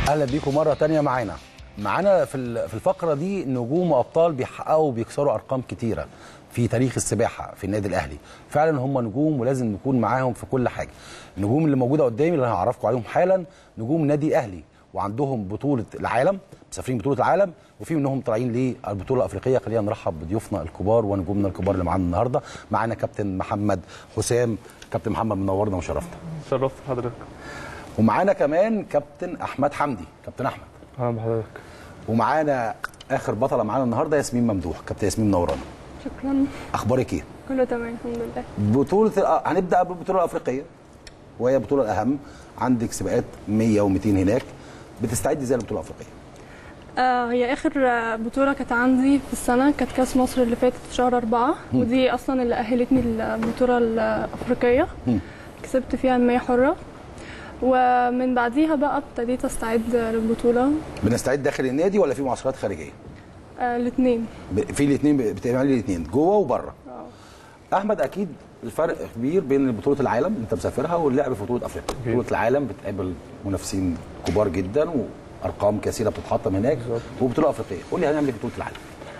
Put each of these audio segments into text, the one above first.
اهلا بيكم مره تانية معانا معانا في ال- في الفقره دي نجوم وابطال بيحققوا وبيكسروا ارقام كتيره في تاريخ السباحه في النادي الاهلي فعلا هم نجوم ولازم نكون معاهم في كل حاجه النجوم اللي موجوده قدامي اللي انا هعرفكم عليهم حالا نجوم النادي الاهلي وعندهم بطوله العالم مسافرين بطوله العالم وفي منهم طالعين للبطوله الافريقيه خلينا نرحب بضيوفنا الكبار ونجومنا الكبار اللي معانا النهارده معانا كابتن محمد حسام كابتن محمد منورنا وشرفنا شرفت حضرتك ومعانا كمان كابتن احمد حمدي كابتن احمد اهلا بحضرتك ومعانا اخر بطله معانا النهارده ياسمين ممدوح كابتن ياسمين منورانا شكرا اخبارك ايه كله تمام الحمد لله بطوله الأ- هنبدا بالبطوله الافريقيه وهي البطوله الاهم عندك سباقات 100 و200 هناك بتستعدي ازاي للبطوله الافريقيه آه هي اخر آه، بطوله كانت عندي في السنه كانت كاس مصر اللي فاتت في شهر أربعة ودي اصلا اللي اهلتني البطوله الافريقيه مم. كسبت فيها المية حره ومن بعديها بقى ابتديت استعد للبطوله بنستعد داخل النادي ولا في معسكرات خارجيه آه الاثنين ب- في الاثنين بتعملي الاثنين جوه وبره احمد اكيد الفرق كبير بين بطوله العالم اللي انت مسافرها واللعب في بطوله افريقيا بطوله العالم بتقابل منافسين كبار جدا وارقام كثيره بتتحطم هناك وبطوله افريقيه قول لي هنعمل ايه في بطوله العالم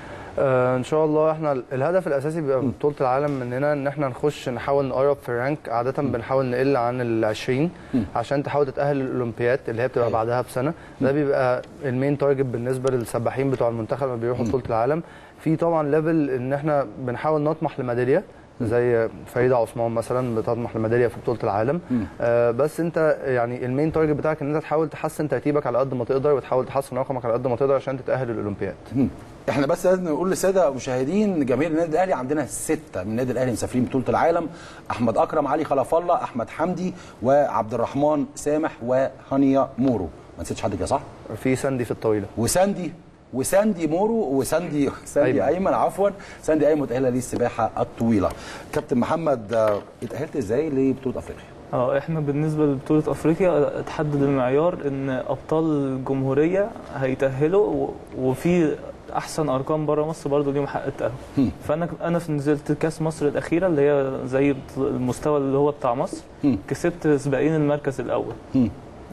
آه ان شاء الله احنا الهدف الاساسي بيبقى من بطوله العالم مننا ان احنا نخش نحاول نقرب في الرانك عاده بنحاول نقل عن ال 20 عشان تحاول تتاهل للاولمبياد اللي هي بتبقى أيوة. بعدها بسنه ده بيبقى المين تارجت بالنسبه للسباحين بتوع المنتخب لما بيروحوا بطوله العالم في طبعا ليفل ان احنا بنحاول نطمح لميداليه زي فريده عثمان مثلا بتطمح لميداليه في بطوله العالم آه بس انت يعني المين تارجت بتاعك ان انت تحاول تحسن ترتيبك على قد ما تقدر وتحاول تحسن رقمك على قد ما تقدر عشان تتاهل للاولمبياد مم. احنا بس لازم نقول للساده المشاهدين جماهير النادي الاهلي عندنا سته من النادي الاهلي مسافرين بطوله العالم احمد اكرم علي خلف الله احمد حمدي وعبد الرحمن سامح وهانيا مورو ما نسيتش حد كده صح في ساندي في الطويله وساندي وساندي مورو وساندي ساندي أيمن. ايمن, أيمن عفوا ساندي ايمن متاهله للسباحه الطويله كابتن محمد آه، اتاهلت ازاي لبطوله افريقيا اه احنا بالنسبه لبطوله افريقيا اتحدد المعيار ان ابطال الجمهوريه هيتاهلوا و- وفي احسن ارقام بره مصر برضه ليهم حق التاهل هم. فانا انا في نزلت كاس مصر الاخيره اللي هي زي بط- المستوى اللي هو بتاع مصر هم. كسبت سباقين المركز الاول هم.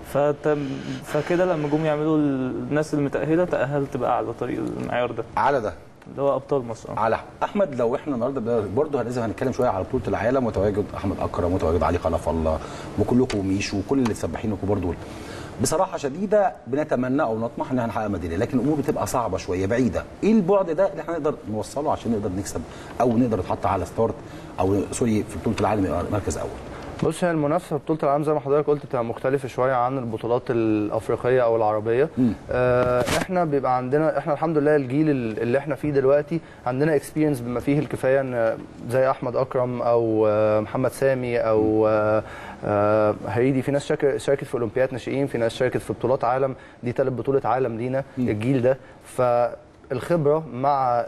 فتم فكده لما جم يعملوا الناس المتاهله تاهلت بقى على طريق المعيار ده على ده اللي هو ابطال مصر آه. على احمد لو احنا النهارده برضه لازم هنتكلم شويه على بطوله العالم وتواجد احمد اكرم وتواجد علي خلف الله وكلكم وميشو وكل اللي السباحين الكبار دول بصراحه شديده بنتمنى او نطمح ان احنا نحقق ميداليه لكن الامور بتبقى صعبه شويه بعيده ايه البعد ده اللي احنا نقدر نوصله عشان نقدر نكسب او نقدر نتحط على ستارت او سوري في بطوله العالم يبقى مركز اول بص هي المنافسه في بطوله العالم زي ما حضرتك قلت بتبقى مختلفه شويه عن البطولات الافريقيه او العربيه مم. آه احنا بيبقى عندنا احنا الحمد لله الجيل اللي احنا فيه دلوقتي عندنا اكسبيرينس بما فيه الكفايه ان زي احمد اكرم او آه، محمد سامي او آه، آه، هريدي في ناس شاك- شاركت في اولمبياد ناشئين في ناس شاركت في بطولات عالم دي ثالث بطوله عالم لينا الجيل ده ف الخبره مع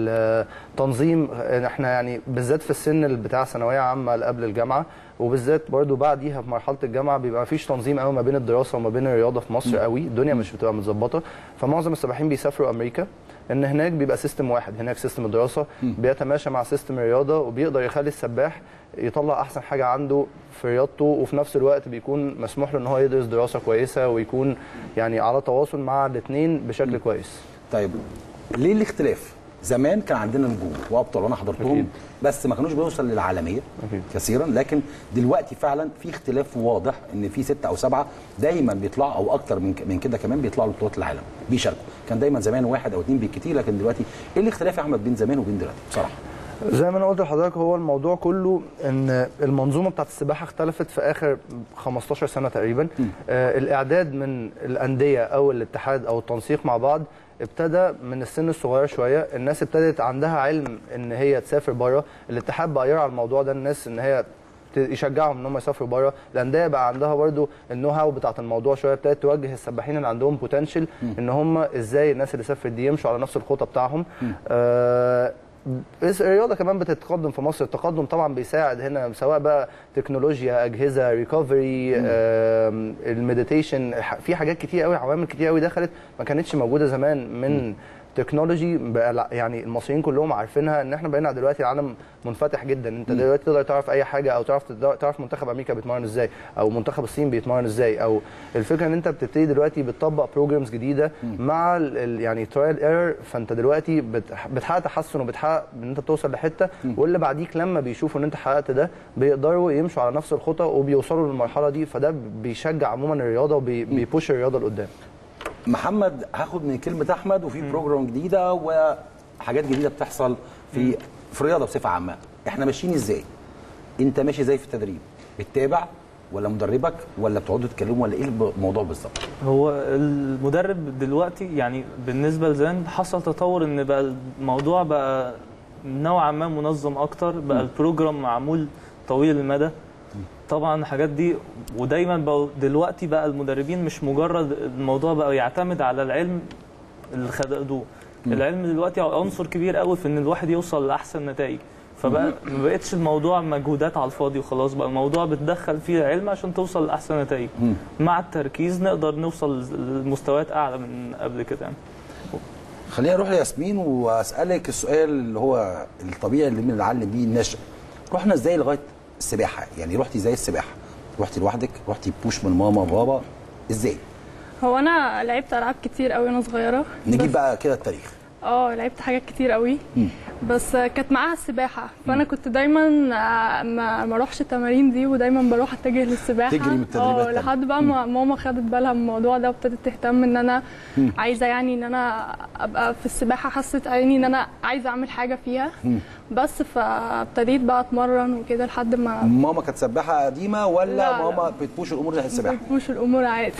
التنظيم احنا يعني بالذات في السن اللي بتاع ثانويه عامه اللي قبل الجامعه وبالذات برضو بعديها في مرحله الجامعه بيبقى مفيش تنظيم قوي ما بين الدراسه وما بين الرياضه في مصر قوي الدنيا مش بتبقى متظبطه فمعظم السباحين بيسافروا امريكا ان هناك بيبقى سيستم واحد هناك سيستم الدراسه بيتماشى مع سيستم الرياضه وبيقدر يخلي السباح يطلع احسن حاجه عنده في رياضته وفي نفس الوقت بيكون مسموح له ان هو يدرس دراسه كويسه ويكون يعني على تواصل مع الاثنين بشكل كويس طيب ليه الاختلاف؟ زمان كان عندنا نجوم وابطال وانا حضرتهم أكيد. بس ما كانوش بيوصل للعالميه أكيد. كثيرا لكن دلوقتي فعلا في اختلاف واضح ان في ستة او سبعة دايما بيطلعوا او اكتر من من كده كمان بيطلعوا لبطولات العالم بيشاركوا كان دايما زمان واحد او اثنين بالكتير لكن دلوقتي ايه الاختلاف يا احمد بين زمان وبين دلوقتي بصراحه زي ما انا قلت لحضرتك هو الموضوع كله ان المنظومه بتاعت السباحه اختلفت في اخر 15 سنه تقريبا آه الاعداد من الانديه او الاتحاد او التنسيق مع بعض ابتدى من السن الصغير شويه الناس ابتدت عندها علم ان هي تسافر بره الاتحاد بقى يرعى الموضوع ده الناس ان هي ت- يشجعهم ان هم يسافروا بره الانديه بقى عندها برضو النو هاو بتاعت الموضوع شويه ابتدت توجه السباحين اللي عندهم بوتنشال ان هم ازاي الناس اللي سافرت دي يمشوا على نفس الخطه بتاعهم آه بس الرياضه كمان بتتقدم في مصر التقدم طبعا بيساعد هنا سواء بقى تكنولوجيا اجهزه ريكفري المديتيشن في حاجات كتير قوي عوامل كتير قوي دخلت ما كانتش موجوده زمان من تكنولوجي بقى لا- يعني المصريين كلهم عارفينها ان احنا بقينا دلوقتي العالم منفتح جدا انت دلوقتي تقدر تعرف اي حاجه او تعرف تقدر- تعرف منتخب امريكا بيتمرن ازاي او منتخب الصين بيتمرن ازاي او الفكره ان انت بتبتدي دلوقتي بتطبق بروجرامز جديده مع ال ال- يعني ترايل ايرور فانت دلوقتي بت- بتحقق تحسن وبتحقق ان انت بتوصل لحته واللي بعديك لما بيشوفوا ان انت حققت ده بيقدروا يمشوا على نفس الخطى وبيوصلوا للمرحله دي فده بيشجع عموما الرياضه وبيبوش الرياضه لقدام محمد هاخد من كلمه احمد وفي بروجرام جديده وحاجات جديده بتحصل في في الرياضه بصفه عامه احنا ماشيين ازاي انت ماشي ازاي في التدريب بتتابع ولا مدربك ولا بتقعدوا تتكلموا ولا ايه الموضوع بالظبط هو المدرب دلوقتي يعني بالنسبه لزمان حصل تطور ان بقى الموضوع بقى نوعا ما منظم اكتر بقى البروجرام معمول طويل المدى طبعا الحاجات دي ودايما بقى دلوقتي بقى المدربين مش مجرد الموضوع بقى يعتمد على العلم اللي خدوه العلم دلوقتي عنصر كبير قوي في ان الواحد يوصل لاحسن نتائج فبقى ما بقتش الموضوع مجهودات على الفاضي وخلاص بقى الموضوع بتدخل فيه علم عشان توصل لاحسن نتائج مع التركيز نقدر نوصل لمستويات اعلى من قبل كده يعني. خلينا نروح لياسمين واسالك السؤال اللي هو الطبيعي اللي بنعلم بيه النشأ رحنا ازاي لغايه السباحه يعني رحتي زي السباحه رحتي لوحدك رحتي بوش من ماما وبابا ازاي هو انا لعبت العاب كتير قوي وانا صغيره نجيب بس- بقى كده التاريخ اه لعبت حاجات كتير قوي بس كانت معاها السباحه فانا كنت دايما آه، ما ما اروحش التمارين دي ودايما بروح اتجه للسباحه تجري من التدريبات اه تاني. لحد بقى ما ماما خدت بالها من الموضوع ده وابتدت تهتم ان انا عايزه يعني ان انا ابقى في السباحه حست عيني ان انا عايزه اعمل حاجه فيها بس فابتديت بقى اتمرن وكده لحد ما ماما كانت سباحه قديمه ولا لا، لا. ماما بتبوش الامور ناحيه السباحه بتبوش الامور عادي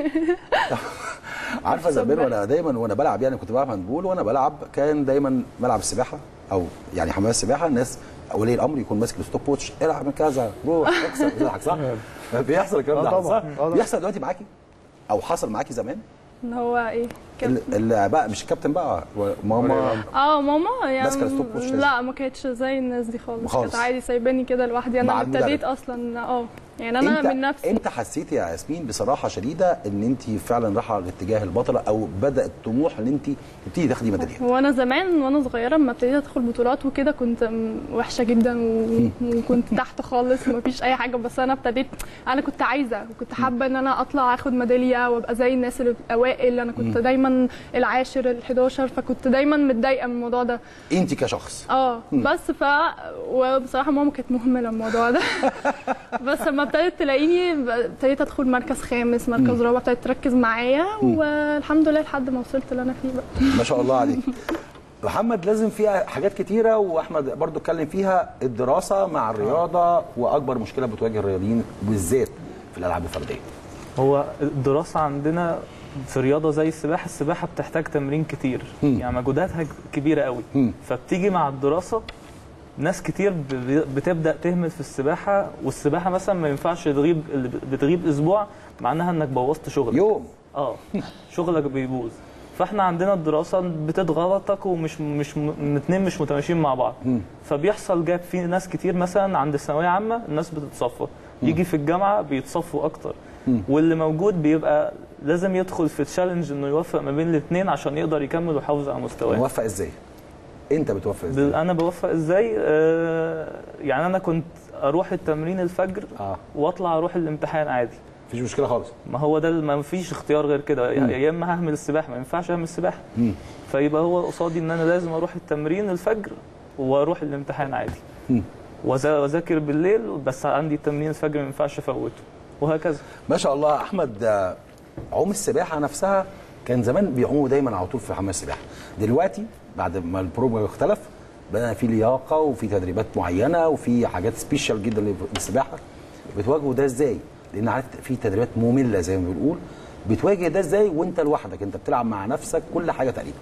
عارفه زمان سباحة. وانا دايما وانا بلعب يعني كنت بلعب هاندبول وانا بلعب كان دايما ملعب السباحه او يعني حمام السباحه الناس ولي الامر يكون ماسك الستوب ووتش العب من كذا روح اكسب بتضحك صح؟ بيحصل الكلام آه ده طبعاً. صح؟ آه طبعاً. بيحصل دلوقتي معاكي او حصل معاكي زمان ان هو ايه كده ال- ال- بقى مش الكابتن بقى ماما اه ماما يعني ماسكة الستوب ووتش لازم. لا ما كانتش زي الناس دي خالص خالص. كانت عادي سايباني كده لوحدي مع انا المدرب. ابتديت اصلا اه يعني انا انت من نفسي انت حسيتي يا ياسمين بصراحه شديده ان انت فعلا رايحه لاتجاه البطله او بدا الطموح ان انت تبتدي تاخدي ميداليات وانا زمان وانا صغيره لما ابتديت ادخل بطولات وكده كنت م- وحشه جدا و- وكنت تحت خالص ما فيش اي حاجه بس انا ابتديت انا كنت عايزه وكنت حابه ان انا اطلع اخد ميداليه وابقى زي الناس اللي الاوائل انا كنت دايما العاشر ال11 فكنت دايما متضايقه من الموضوع ده انت كشخص اه بس ف وبصراحه ماما كانت مهمله الموضوع ده بس لما ابتدت تلاقيني ب- ابتديت ادخل مركز خامس مركز رابع ابتدت تركز معايا والحمد لله لحد ما وصلت اللي انا فيه بقى ما شاء الله عليك محمد لازم فيها حاجات كتيرة وأحمد برضو اتكلم فيها الدراسة مع الرياضة وأكبر مشكلة بتواجه الرياضيين بالذات في الألعاب الفردية هو الدراسة عندنا في رياضة زي السباحة السباحة بتحتاج تمرين كتير مم. يعني مجهوداتها كبيرة قوي مم. فبتيجي مع الدراسة ناس كتير ب- بتبدأ تهمل في السباحة والسباحة مثلا ما ينفعش تغيب اللي بتغيب أسبوع معناها إنك بوظت شغلك يوم اه شغلك بيبوظ فاحنا عندنا الدراسه بتضغطك ومش مش م- اتنين مش متماشيين مع بعض فبيحصل جاب في ناس كتير مثلا عند الثانويه عامه الناس بتتصفى يجي في الجامعه بيتصفوا اكتر واللي موجود بيبقى لازم يدخل في تشالنج انه يوفق ما بين الاثنين عشان يقدر يكمل ويحافظ على مستواه موفق إزاي؟ أنت بتوفق بال- إزاي؟ انا بوفق ازاي آه يعني انا كنت اروح التمرين الفجر آه واطلع اروح الامتحان عادي مفيش مشكلة خالص ما هو ده ما فيش اختيار غير كده يا اما ههمل السباحه ما ينفعش اهمل السباحه مم. فيبقى هو قصادي ان انا لازم اروح التمرين الفجر واروح الامتحان عادي مم. وأذا- واذاكر بالليل بس عندي التمرين الفجر ما ينفعش افوته وهكذا ما شاء الله أحمد آه، عوم السباحة نفسها كان زمان بيعوموا دايما على طول في حمام السباحة دلوقتي بعد ما البروجرام اختلف بقى في لياقة وفي تدريبات معينة وفي حاجات سبيشال جدا للسباحة بتواجهوا ده ازاي؟ لأن عارف في تدريبات مملة زي ما بنقول بتواجه ده ازاي وانت لوحدك انت بتلعب مع نفسك كل حاجة تقريبا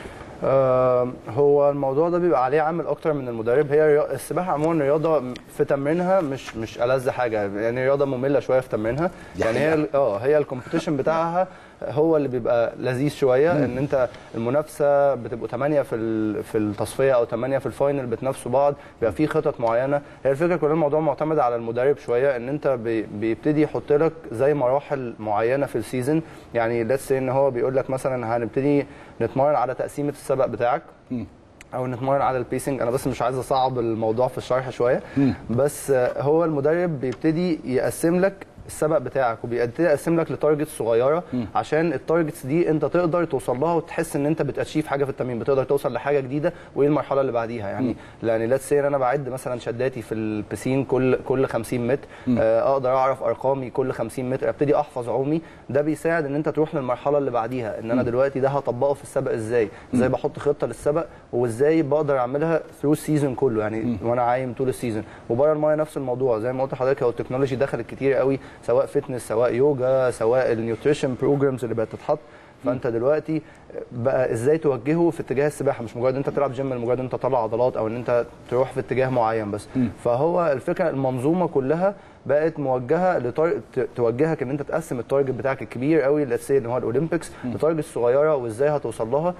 آه، هو الموضوع ده بيبقى عليه عامل اكتر من المدرب هي ريا- السباحه عموما رياضه في تمرينها مش مش ألذ حاجه يعني رياضه ممله شويه في تمرينها دي يعني هي حقيقة. ال- اه هي الكومبيتيشن بتاعها هو اللي بيبقى لذيذ شويه ان انت المنافسه بتبقوا 8 في ال- في التصفيه او 8 في الفاينل بتنافسوا بعض بيبقى في خطط معينه هي الفكره كلها الموضوع معتمد على المدرب شويه ان انت بي- بيبتدي يحط لك زي مراحل معينه في السيزون يعني ليتس ان هو بيقول لك مثلا هنبتدي نتمرن على تقسيمه السبق بتاعك او نتمرن على البيسنج انا بس مش عايز اصعب الموضوع في الشرح شويه بس آه، هو المدرب بيبتدي يقسم لك السبق بتاعك وبيبتدي يقسم لك لتارجتس صغيره عشان التارجتس دي انت تقدر توصل لها وتحس ان انت بتاتشيف حاجه في التمرين بتقدر توصل لحاجه جديده وايه المرحله اللي بعديها يعني لان ليتس سي انا بعد مثلا شداتي في البسين كل كل 50 متر آه، اقدر اعرف ارقامي كل 50 متر ابتدي احفظ عومي ده بيساعد ان انت تروح للمرحله اللي بعديها ان انا دلوقتي ده هطبقه في السبق ازاي ازاي بحط خطه للسبق وازاي بقدر اعملها ثرو السيزون كله يعني وانا عايم طول السيزون وبره المايه نفس الموضوع زي ما قلت لحضرتك هو التكنولوجي دخلت كتير قوي سواء فتنس سواء يوجا سواء النيوتريشن بروجرامز اللي بقت تتحط فانت دلوقتي بقى ازاي توجهه في اتجاه السباحه مش مجرد انت تلعب جيم مجرد انت تطلع عضلات او ان انت تروح في اتجاه معين بس فهو الفكره المنظومه كلها بقت موجهه لطار... ت- توجهك ان انت تقسم التارجت بتاعك الكبير قوي ليتس سي ان هو الاولمبيكس لتارجت صغيره وازاي هتوصل لها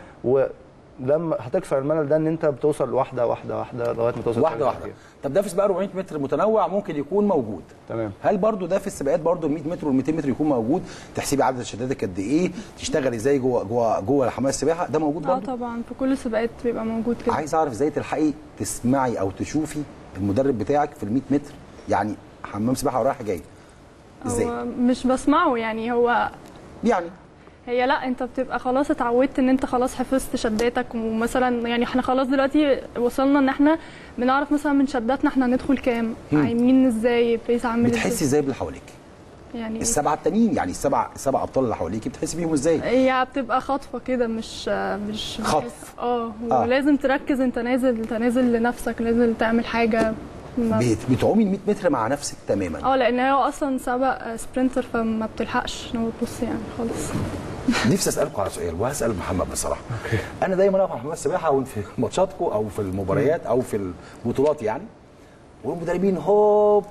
ولما هتكسر الملل ده ان انت بتوصل واحده واحده واحده لغايه ما توصل واحده لتارجت واحده كبير. طب ده في سباق 400 متر متنوع ممكن يكون موجود تمام هل برضو ده في السباقات برضو ال 100 متر وال 200 متر يكون موجود تحسبي عدد شدادك قد ايه تشتغلي ازاي جوه جوه جوه حمام السباحه ده موجود اه برضو طبعا في كل السباقات بيبقى موجود كده عايز اعرف ازاي تلحقي تسمعي او تشوفي المدرب بتاعك في ال 100 متر يعني حمام سباحه ورايح جاي ازاي هو مش بسمعه يعني هو يعني هي لا انت بتبقى خلاص اتعودت ان انت خلاص حفظت شداتك ومثلا يعني احنا خلاص دلوقتي وصلنا ان احنا بنعرف مثلا من شداتنا احنا هندخل كام عايمين ازاي بيس عامل بتحسي ازاي ازاي باللي حواليك يعني السبعه التانيين يعني السبع السبع ابطال اللي حواليكي بتحسي بيهم ازاي هي بتبقى خطفه كده مش مش خطف. بحس- اه آه. ولازم تركز انت نازل انت نازل لنفسك لازم تعمل حاجه ما- بت- بتعومي ال 100 متر مع نفسك تماما اه لان هو اصلا سبق سبرنتر فما بتلحقش ان هو تبص يعني خالص نفسي اسالكم على سؤال وهسال محمد بصراحه انا دايما اقف على حمام السباحه وإن في ماتشاتكم او في المباريات او في البطولات يعني والمدربين هوب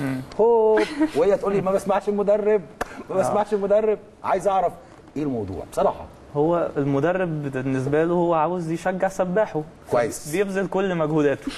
هوب وهي تقول لي ما بسمعش المدرب ما بسمعش المدرب عايز اعرف ايه الموضوع بصراحه هو المدرب بالنسبه له هو عاوز يشجع سباحه كويس. بيبذل كل مجهوداته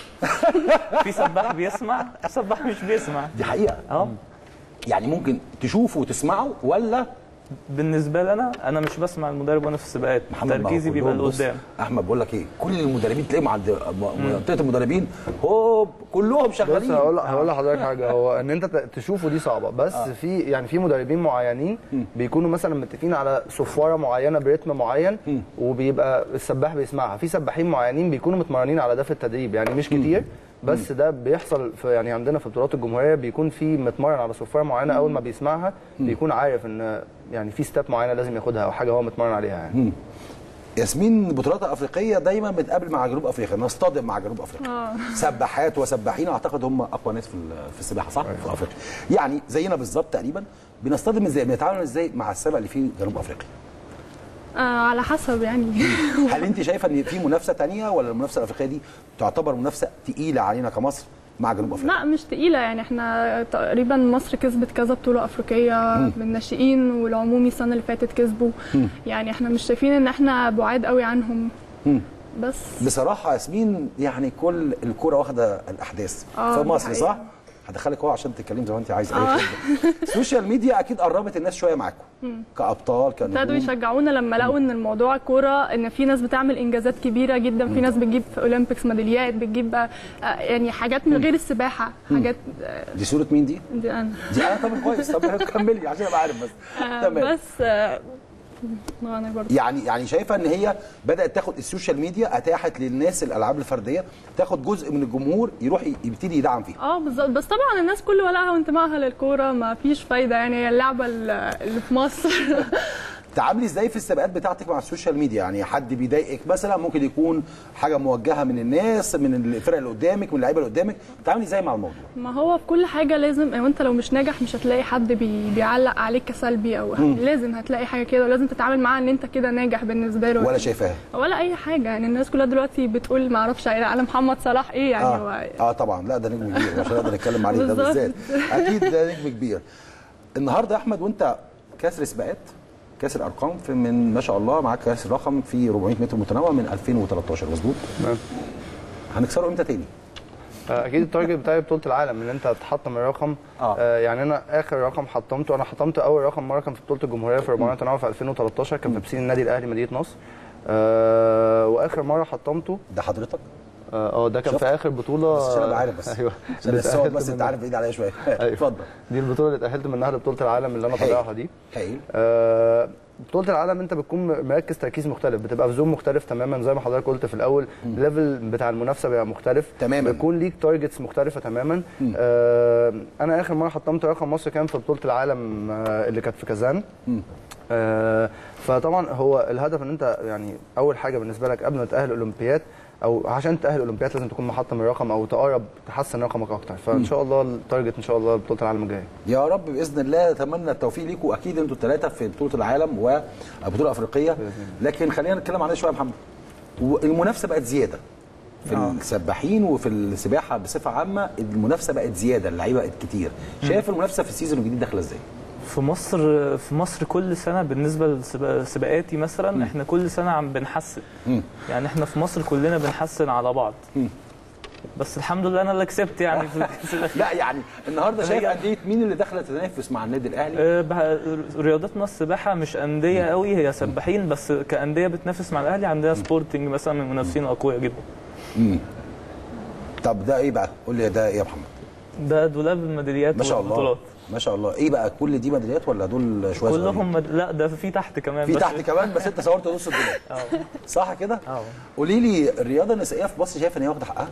في سباح بيسمع سباح مش بيسمع دي حقيقه اه يعني ممكن تشوفوا وتسمعوا ولا بالنسبه لي انا انا مش بسمع المدرب وانا في السباقات محمد ما هو تركيزي بيبقى كلهم بص، لقدام احمد بقول لك ايه كل المدربين تلاقيهم عند م- منطقه المدربين هوب كلهم بص شغالين هقول هقول لحضرتك حاجه هو ان انت ت- تشوفه دي صعبه بس آه. في يعني في مدربين معينين بيكونوا مثلا متفقين على صفاره معينه برتم معين وبيبقى السباح بيسمعها في سباحين معينين بيكونوا متمرنين على ده في التدريب يعني مش كتير بس ده بيحصل في يعني عندنا في بطولات الجمهوريه بيكون في متمرن على صفاره معينه اول ما بيسمعها بيكون عارف ان يعني في ستيب معينه لازم ياخدها او حاجه هو متمرن عليها يعني ياسمين البطولات الافريقيه دايما بنتقابل مع جنوب افريقيا نصطدم مع جنوب افريقيا اه سباحات وسباحين اعتقد هم اقوى ناس في ال- في السباحه صح في افريقيا يعني زينا بالظبط تقريبا بنصطدم ازاي بنتعامل ازاي مع السبق اللي في جنوب افريقيا آه، على حسب يعني هل انت شايفه ان في منافسه تانية ولا المنافسه الافريقيه دي تعتبر منافسه تقيله علينا كمصر مع جنوب افريقيا لا مش تقيلة يعني احنا تقريبا مصر كسبت كذا بطولة أفريقية بالناشئين والعمومي السنة اللي فاتت كسبوا يعني احنا مش شايفين ان احنا بعاد قوي عنهم مم. بس بصراحه ياسمين يعني كل الكوره واخده الاحداث آه، في دي مصر حقيقة. صح هدخلك هو عشان تتكلمي زي ما انت عايز اي خدمه السوشيال ميديا اكيد قربت الناس شويه معاكم كابطال ابتدوا كنجوم يشجعونا لما لقوا ان الموضوع كوره ان في ناس بتعمل انجازات كبيره جدا في ناس بتجيب في اولمبيكس ميداليات بتجيب آه، يعني حاجات من غير السباحه حاجات آه، دي صوره مين دي؟ دي انا دي انا طب كويس طب كملي عشان ابقى عارف بس آه، تمام بس آه، ما انا برضه يعني يعني شايفه ان هي بدات تاخد السوشيال ميديا اتاحت للناس الالعاب الفرديه تاخد جزء من الجمهور يروح يبتدي يدعم فيها اه بالظبط بس طبعا الناس كل ولائها وانتمائها للكوره ما فيش فايده يعني هي اللعبه اللي في مصر تعاملي ازاي في السباقات بتاعتك مع السوشيال ميديا يعني حد بيضايقك مثلا ممكن يكون حاجه موجهه من الناس من الفرق اللي قدامك من اللعيبه اللي قدامك بتتعاملي ازاي مع الموضوع ما هو في كل حاجه لازم وانت لو مش ناجح مش هتلاقي حد بي... بيعلق عليك كسلبي او لازم هتلاقي حاجه كده ولازم تتعامل معاه ان انت كده ناجح بالنسبه له ولا شايفاها ولا اي حاجه يعني الناس كلها دلوقتي بتقول ما اعرفش على محمد صلاح ايه يعني اه هو اه طبعا لا ده نجم كبير مش هنقدر نتكلم عليه ده بالظبط. بالذات اكيد ده نجم كبير النهارده يا احمد وانت كسر سباقات كاس الارقام في من ما شاء الله معاك كاس الرقم في 400 متر متنوع من 2013 مظبوط تمام. هنكسره امتى تاني اكيد التارجت بتاعي بطوله العالم ان انت تحطم الرقم آه. آه يعني انا اخر رقم حطمته انا حطمت اول رقم مره كان في بطوله الجمهوريه في 400 تنوع في 2013 كان في بسين النادي الاهلي مدينه نصر آه واخر مره حطمته ده حضرتك اه آه، ده كان شفت؟ في اخر بطوله بس عشان ابقى عارف بس ايوه عشان اللي الصوت اتأهلت بس انت منها. عارف بعيد عليا شويه أيوة. اتفضل دي البطوله اللي اتاهلت منها لبطوله العالم اللي انا هايل. طالعها دي هايل آه، بطوله العالم انت بتكون مركز تركيز مختلف بتبقى في زون مختلف تماما زي ما حضرتك قلت في الاول الليفل بتاع المنافسه بيبقى مختلف تماماً. بيكون ليك تارجتس مختلفه تماما آه انا اخر مره حطمت رقم مصر كان في بطوله العالم آه اللي كانت في كازان آه فطبعا هو الهدف ان انت يعني اول حاجه بالنسبه لك قبل ما تاهل اولمبياد او عشان تاهل اولمبياد لازم تكون محطم الرقم او تقرب تحسن رقمك اكتر فان شاء الله التارجت ان شاء الله بطوله العالم الجايه يا رب باذن الله اتمنى التوفيق ليكم واكيد انتوا الثلاثه في بطوله العالم وبطوله افريقيه لكن خلينا نتكلم عنها شويه يا محمد المنافسه بقت زياده في آه. السباحين وفي السباحه بصفه عامه المنافسه بقت زياده اللعيبه بقت كتير شايف المنافسه في السيزون الجديد داخله ازاي في مصر في مصر كل سنه بالنسبه لسباقاتي مثلا احنا كل سنه عم بنحسن مم. يعني احنا في مصر كلنا بنحسن على بعض مم. بس الحمد لله انا اللي كسبت يعني في الكاس الاخير لا يعني النهارده شايف هي- انديه مين اللي داخله تنافس مع النادي الاهلي آه، بح- رياضتنا السباحه مش انديه قوي هي سباحين بس كانديه بتنافس مع الاهلي عندنا سبورتنج مثلا من المنافسين الاقوياء جدا مم. طب ده ايه بقى قول لي ده ايه يا محمد ده دولاب الميداليات ما شاء الله والبطولات ما شاء الله ايه بقى كل دي ميداليات ولا دول شويه صغيرين؟ كلهم مد... لا ده في تحت كمان في بس تحت كمان بس انت صورت نص الدولاب اه صح كده اه قولي لي الرياضه النسائيه في مصر شايفه ان هي واخده حقها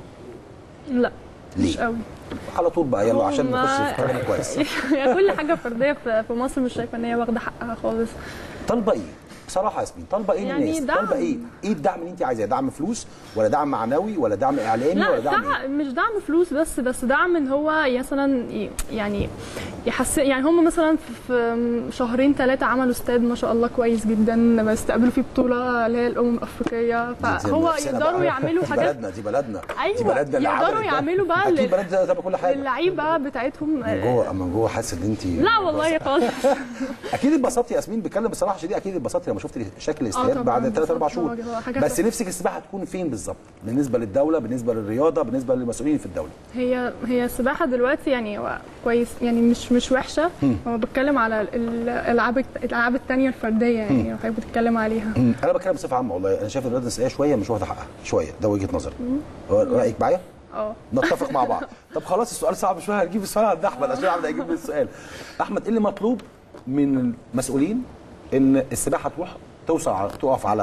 لا مش ليه؟ قوي على طول بقى يلا عشان هما- نخش في كلام كويس يعني كل حاجه فرديه في في مصر مش شايفه ان هي واخده حقها خالص طالبه ايه؟ بصراحه يا ياسمين طالبه ايه يعني الناس؟ دعم. طالبه ايه؟ ايه الدعم اللي انت عايزاه؟ دعم فلوس ولا دعم معنوي ولا دعم اعلامي لا ولا دعم ايه؟ دعم مش دعم فلوس بس بس دعم ان هو مثلا ي- يعني يحسن يعني هم مثلا في- في شهرين ثلاثه عملوا استاد ما شاء الله كويس جدا استقبلوا فيه بطوله اللي هي الامم الافريقيه دي فهو نفسنا يقدروا بقى. يعملوا دي حاجات بلدنا دي بلدنا دي أيوة، بلدنا اللي يقدروا عملت ده. يعملوا بقى اكيد لل- بلدنا زي ما كل حاجه اللعيبه بتاعتهم من جوه من جوه حاسس ان انت لا والله خالص اكيد اتبسطتي يا ياسمين بتكلم بصراحه شديده اكيد اتبسطتي لما شفتي شكل الاستاد طبعاً بعد 3 4 اتبسطت. شهور هو حاجة بس تحفة. نفسك السباحه تكون فين بالظبط بالنسبه للدوله بالنسبه للرياضه بالنسبه للمسؤولين في الدوله هي هي السباحه دلوقتي يعني هو كويس يعني مش مش وحشه هو بتكلم على ال- الالعاب الت- الالعاب التانية الفرديه يعني لو حضرتك بتتكلم عليها انا بتكلم بصفه عامه والله انا شايف الرياضه النسائيه شويه مش واخده حقها شويه ده وجهه نظري رايك معايا اه نتفق مع بعض طب خلاص السؤال صعب شويه هنجيب السؤال عند احمد عشان احمد هيجيب لي السؤال احمد ايه اللي مطلوب من المسؤولين ان السباحه تروح توصل على تقف على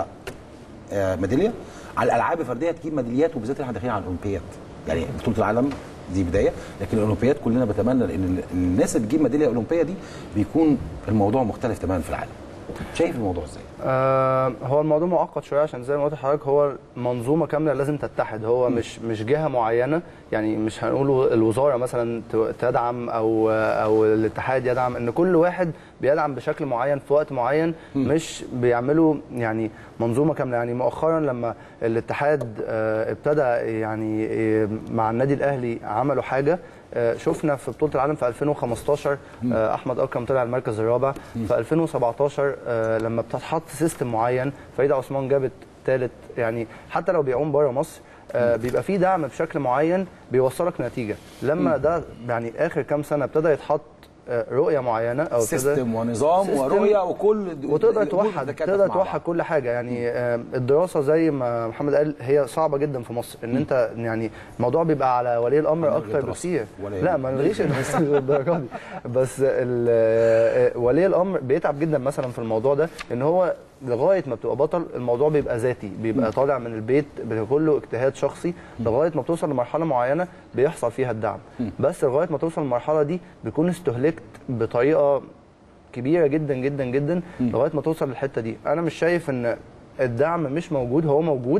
آه، ميداليه على الالعاب الفرديه تجيب ميداليات وبالذات احنا داخلين على الاولمبياد يعني بطوله العالم دي بدايه لكن الاولمبياد كلنا بنتمنى ان الناس اللي بتجيب ميداليه اولمبيه دي بيكون الموضوع مختلف تماما في العالم شايف الموضوع ازاي؟ آه هو الموضوع معقد شويه عشان زي ما قلت لحضرتك هو منظومه كامله لازم تتحد هو مش مش جهه معينه يعني مش هنقول الوزاره مثلا ت- تدعم او او الاتحاد يدعم ان كل واحد بيدعم بشكل معين في وقت معين مش بيعملوا يعني منظومه كامله يعني مؤخرا لما الاتحاد آه ابتدى يعني آه، مع النادي الاهلي عملوا حاجه آه، شفنا في بطوله العالم في 2015 آه، احمد اكرم طلع المركز الرابع في 2017 آه، لما بتتحط سيستم معين فريده عثمان جابت ثالث يعني حتى لو بيعوم بره مصر آه، بيبقى في دعم بشكل معين بيوصلك نتيجه لما ده يعني اخر كام سنه ابتدى يتحط آه، رؤيه معينه او ابتدى- سيستم ونظام سيستم ورؤيه وكل وتقدر الأمور توحد بتتكاتف تقدر مع توحد بعض. كل حاجه يعني آه، الدراسه زي ما محمد قال هي صعبه جدا في مصر ان انت يعني الموضوع بيبقى على ولي الامر أنا اكتر غير دراسة. بكتير ولا لا يهمك. ما نلغيش الدراسة للدرجه دي بس ال- آه، ولي الامر بيتعب جدا مثلا في الموضوع ده ان هو لغايه ما بتبقى بطل الموضوع بيبقى ذاتي بيبقى طالع من البيت بيبقى كله اجتهاد شخصي لغايه ما بتوصل لمرحله معينه بيحصل فيها الدعم بس لغايه ما توصل للمرحله دي بيكون استهلكت بطريقه كبيره جدا جدا جدا لغايه ما توصل للحته دي انا مش شايف ان الدعم مش موجود هو موجود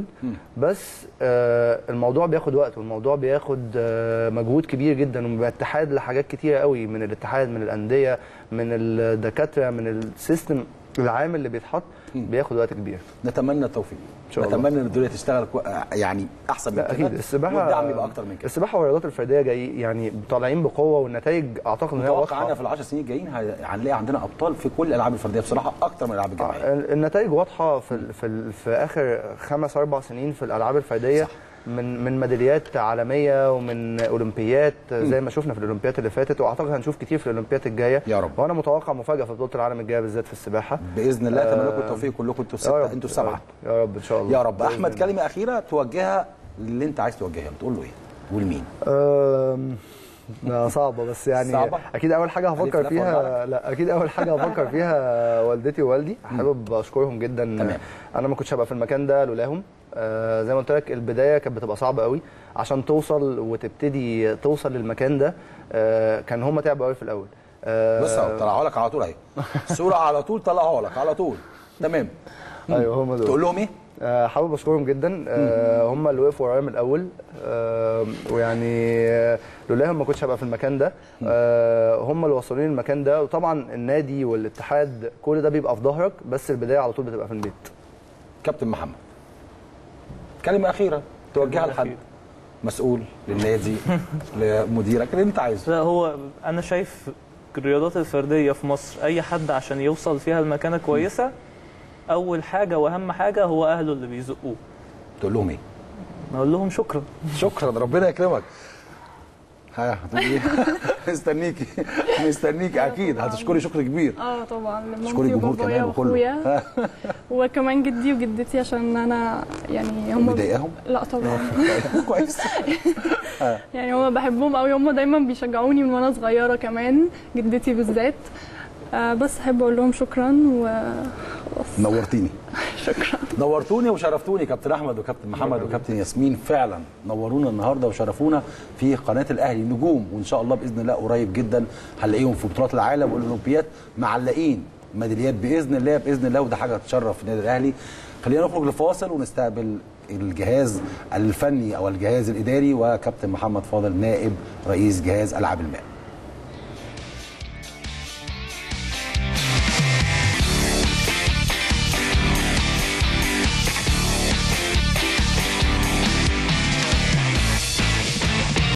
بس آه الموضوع بياخد وقت والموضوع بياخد آه مجهود كبير جدا وبيبقى اتحاد لحاجات كتيره قوي من الاتحاد من الانديه من الدكاتره من السيستم العامل اللي بيتحط بياخد وقت كبير نتمنى التوفيق إن شاء الله. نتمنى ان الدنيا تشتغل كو... يعني احسن من لا اكيد السباحه والدعم يبقى اكتر من كده السباحه والرياضات الفرديه جاي يعني طالعين بقوه والنتائج اعتقد ان هي متوقع واضحه عنا في العشر سنين الجايين ه- هنلاقي عندنا ابطال في كل الالعاب الفرديه بصراحه اكتر من الالعاب الجماعيه ال- النتائج واضحه في ال- في, ال- في اخر خمس اربع سنين في الالعاب الفرديه صح. من من ميداليات عالميه ومن اولمبيات زي ما شفنا في الاولمبيات اللي فاتت واعتقد هنشوف كتير في الاولمبيات الجايه يا رب. وانا متوقع مفاجاه في بطوله العالم الجايه بالذات في السباحه باذن الله اتمنى لكم التوفيق كلكم انتوا يا رب السته انتوا السبعه يا رب ان شاء الله يا رب بإذن احمد الله. كلمه اخيره توجهها للي انت عايز توجهها تقول له ايه ولمين أم، لا صعبة بس يعني صعبة؟ أكيد أول حاجة ألف هفكر لف فيها لا أكيد أول حاجة هفكر فيها والدتي ووالدي حابب أشكرهم جدا تمام. أنا ما كنتش هبقى في المكان ده لولاهم آه، زي ما قلت لك البداية كانت بتبقى صعبة قوي عشان توصل وتبتدي توصل للمكان ده آه، كان هم تعبوا قوي في الأول آه، بص اهو طلعها لك على طول اهي الصوره على طول طلعها لك على طول تمام أيوه هم دول تقول لهم ايه آه، حابب اشكرهم جدا آه، هم اللي وقفوا ورايا من الاول آه، ويعني آه، لولاهم ما كنتش هبقى في المكان ده آه، هم اللي وصلوني المكان ده وطبعا النادي والاتحاد كل ده بيبقى في ظهرك بس البدايه على طول بتبقى في البيت كابتن محمد كلمه اخيره توجهها كلمة لحد أخيرة. مسؤول للنادي لمديرك اللي انت عايزه لا هو انا شايف الرياضات الفرديه في مصر اي حد عشان يوصل فيها لمكانه كويسه اول حاجه واهم حاجه هو اهله اللي بيزقوه تقول لهم ايه نقول لهم شكرا شكرا ربنا يكرمك ها هتقول ايه مستنيكي مستنيكي اكيد هتشكري شكر كبير اه طبعا تشكري لمامتي الجمهور وبابايا كمان وكله واخويا ها، وكمان جدي وجدتي عشان انا يعني هم مضايقاهم لا طبعا كويس يعني هم بحبهم قوي هم دايما بيشجعوني من وانا صغيره كمان جدتي بالذات آه بس احب اقول لهم شكرا و نورتيني شكرا نورتوني وشرفتوني كابتن احمد وكابتن محمد وكابتن ياسمين فعلا نورونا النهارده وشرفونا في قناه الاهلي نجوم وان شاء الله باذن الله قريب جدا هنلاقيهم في بطولات العالم والاولمبياد معلقين ميداليات باذن الله باذن الله وده حاجه تشرف النادي الاهلي خلينا نخرج لفاصل ونستقبل الجهاز الفني او الجهاز الاداري وكابتن محمد فاضل نائب رئيس جهاز العاب الماء